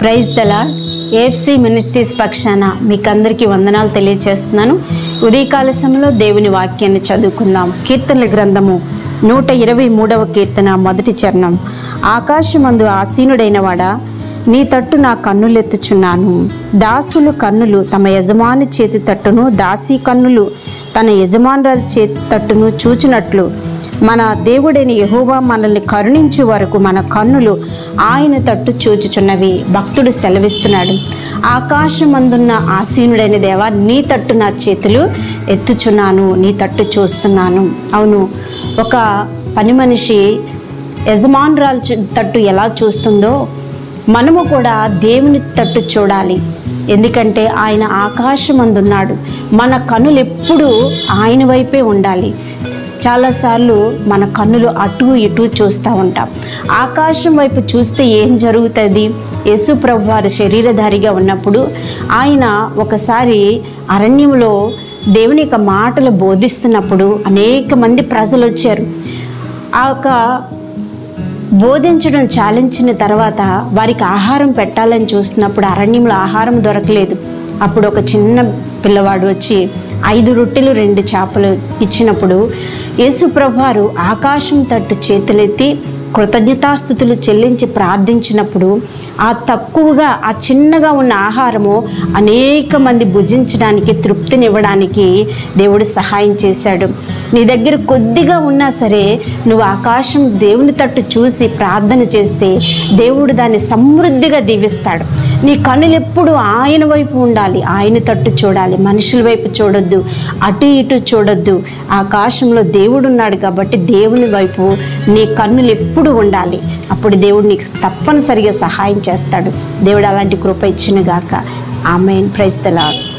praise దలా AFC ministries పక్షాన మీకు అందరికీ వందనాలు తెలియజేస్తున్నాను ఉదయకాల సమయంలో దేవుని వాక్యాన్ని చదువుకుందాం కీర్తనల గ్రంథము నూట ఇరవై మూడవ కీర్తన మొదటి చరణం ఆకాశమందు ఆసీనుడైన వాడా నీ తట్టు నా కన్నులెత్తుచున్నాను దాసులు కన్నులు తమ యజమాని చేతి తట్టును దాసి కన్నులు తన యజమానురాలి చేతి తట్టును చూచినట్లు మన దేవుడైన యెహోవా మనల్ని కరుణించు వరకు మన కన్నులు ఆయన తట్టు చూచుచున్నవి భక్తుడు సెలవిస్తున్నాడు ఆకాశమందున్న ఆసీనుడైన దేవా నీ తట్టు నా చేతులు ఎత్తుచున్నాను నీ తట్టు చూస్తున్నాను అవును ఒక పని మనిషి యజమానురాలు చు- తట్టు ఎలా చూస్తుందో మనము కూడా దేవుని తట్టు చూడాలి ఎందుకంటే ఆయన ఆకాశమందున్నాడు మన కన్నులు ఎప్పుడూ ఆయన వైపే ఉండాలి చాలాసార్లు మన కన్నులు అటు ఇటు చూస్తూ ఉంటాం ఆకాశం వైపు చూస్తే ఏం జరుగుతుంది యేసు ప్రభు వారు శరీరధారిగా ఉన్నప్పుడు ఆయన ఒకసారి అరణ్యంలో దేవుని యొక్క మాటలు బోధిస్తున్నప్పుడు అనేక మంది ప్రజలు వచ్చారు ఆ యొక్క బోధించడం చాలించిన తర్వాత వారికి ఆహారం పెట్టాలని చూస్తున్నప్పుడు అరణ్యంలో ఆహారం దొరకలేదు అప్పుడు ఒక చిన్న పిల్లవాడు వచ్చి ఐదు రొట్టెలు రెండు చేపలు ఇచ్చినప్పుడు యేసుప్రభువారు ఆకాశం తట్టు చేతులెత్తి కృతజ్ఞతాస్థుతులు చెల్లించి ప్రార్థించినప్పుడు ఆ తక్కువగా ఆ చిన్నగా ఉన్న ఆహారము అనేక మంది భుజించడానికి తృప్తినివ్వడానికి దేవుడు సహాయం చేశాడు నీ దగ్గర కొద్దిగా ఉన్నా సరే నువ్వు ఆకాశం దేవుని తట్టు చూసి ప్రార్థన చేస్తే దేవుడు దాన్ని సమృద్ధిగా దీవిస్తాడు నీ కన్నులు ఎప్పుడు ఆయన వైపు ఉండాలి ఆయన తట్టు చూడాలి మనుషుల వైపు చూడొద్దు అటు ఇటు చూడొద్దు ఆకాశంలో దేవుడు ఉన్నాడు కాబట్టి దేవుని వైపు నీ కన్నులు ఎప్పుడు ఉండాలి అప్పుడు దేవుడు నీకు తప్పనిసరిగా సహాయం చేస్తాడు దేవుడు అలాంటి కృప ఇచ్చిన గాక ఆమెన్ ప్రైస్తలాడు